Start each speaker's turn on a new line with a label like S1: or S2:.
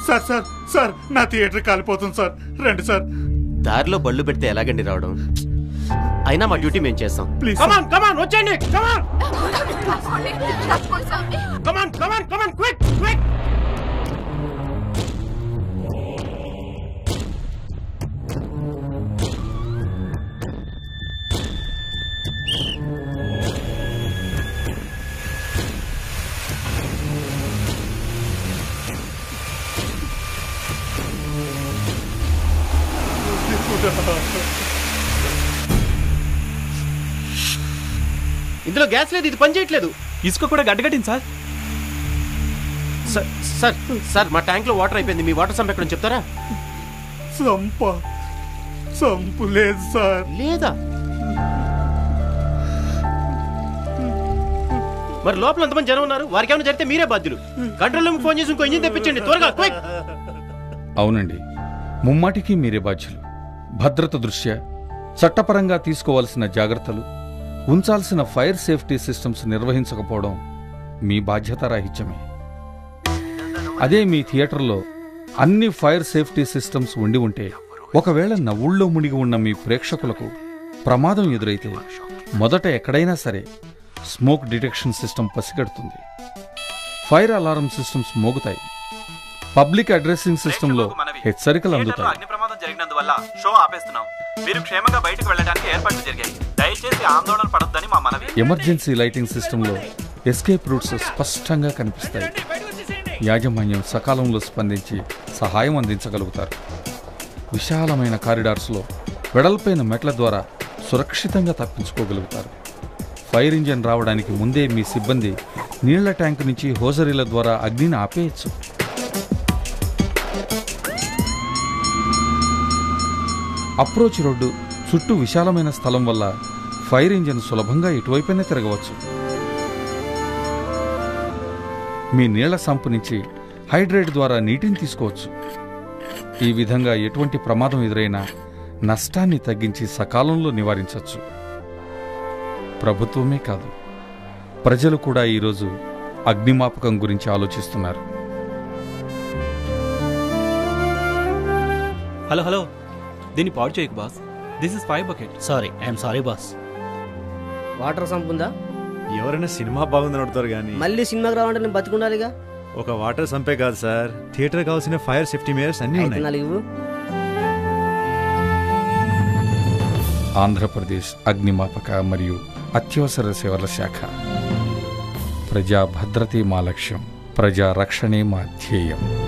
S1: sir sir sir నా theatre కాలిపోతుంది sir రండి సార్
S2: దారిలో బళ్ళు పెడితే ఎలాగండి రావడం అయినా మా డ్యూటీ మేము చేస్తాం
S1: ప్లీజ్
S3: కమాన్ కమాన్ వచ్చేయండి come on come on come on come on quick quick
S2: ఇందులో గ్యాస్ లేదు ఇది పని చేయట్లేదు
S4: ఇసుక కూడా గడ్డగట్టింది సార్
S2: సార్ సార్ సార్ మా ట్యాంక్ లో వాటర్ అయిపోయింది మీ వాటర్ సంప్ ఎక్కడ చెప్తారా
S1: సంప సంపు లేదు సార్
S2: లేదా మరి లోపల ఎంతమంది జనం ఉన్నారు వారికి ఏమైనా జరిగితే మీరే బాధ్యులు కంట్రోల్ రూమ్ ఫోన్ చేసి ఇంకో ఇంజిన్ తెప్పించండి త్వరగా క్విక్
S5: అవునండి ముమ్మాటికి మీరే బాధ్యులు భద్రత దృష్ట్యా చట్టపరంగా తీసుకోవాల్సిన జాగ్రత్తలు ఉంచాల్సిన ఫైర్ సేఫ్టీ సిస్టమ్స్ నిర్వహించకపోవడం మీ బాధ్యతారాహిత్యమే అదే మీ థియేటర్లో అన్ని ఫైర్ సేఫ్టీ సిస్టమ్స్ ఉండి ఉంటే ఒకవేళ నవ్వుల్లో మునిగి ఉన్న మీ ప్రేక్షకులకు ప్రమాదం ఎదురైతే మొదట ఎక్కడైనా సరే స్మోక్ డిటెక్షన్ సిస్టమ్ పసిగడుతుంది ఫైర్ అలారం సిస్టమ్స్ మోగుతాయి పబ్లిక్ అడ్రస్సింగ్ సిస్టంలో హెచ్చరికలు
S4: థియేటర్లో
S5: అందుతాయి
S4: అగ్ని ప్రమాదం జరిగినందువల్ల షో ఆపేస్తున్నాం మీరు క్షేమంగా బయటకు వెళ్ళడానికి ఏర్పాట్లు జరిగాయి దయచేసి ఆందోళన పడొద్దని మా మనవి
S5: ఎమర్జెన్సీ లైటింగ్ సిస్టంలో ఎస్కేప్ రూట్స్ స్పష్టంగా కనిపిస్తాయి యాజమాన్యం సకాలంలో స్పందించి సహాయం అందించగలుగుతారు విశాలమైన కారిడార్స్లో వెడల్పైన మెట్ల ద్వారా సురక్షితంగా తప్పించుకోగలుగుతారు ఫైర్ ఇంజిన్ రావడానికి ముందే మీ సిబ్బంది నీళ్ల ట్యాంక్ నుంచి హోజరీల ద్వారా అగ్నిని ఆపేయచ్చు అప్రోచ్ రోడ్డు చుట్టూ విశాలమైన స్థలం వల్ల ఫైర్ ఇంజిన్ సులభంగా ఇటువైపునే తిరగవచ్చు మీ నీళ్ల సంపు నుంచి హైడ్రేట్ ద్వారా నీటిని తీసుకోవచ్చు ఈ విధంగా ఎటువంటి ప్రమాదం ఎదురైనా నష్టాన్ని తగ్గించి సకాలంలో నివారించవచ్చు ప్రభుత్వమే కాదు ప్రజలు కూడా ఈరోజు అగ్నిమాపకం గురించి ఆలోచిస్తున్నారు
S4: హలో హలో దీన్ని పాడు చేయకు boss this is five bucket
S6: sorry I'm sorry boss
S3: water sump ఉందా
S7: ఎవరైనా సినిమా బాగుందని అడుగుతారు కానీ
S3: మళ్ళీ సినిమాకి రావాలంటే నేను బతుకుండాలిగా
S7: ఒక వాటర్ సంపే కాదు సార్ థియేటర్ కావాల్సిన ఫైర్ సేఫ్టీ మేయర్స్ అన్ని
S3: అయితే
S7: ఉన్నాయి
S3: నాలుగు
S5: ఆంధ్రప్రదేశ్ అగ్నిమాపక మరియు అత్యవసర సేవల శాఖ ప్రజా భద్రతే మా లక్ష్యం ప్రజా రక్షణే మా ధ్యేయం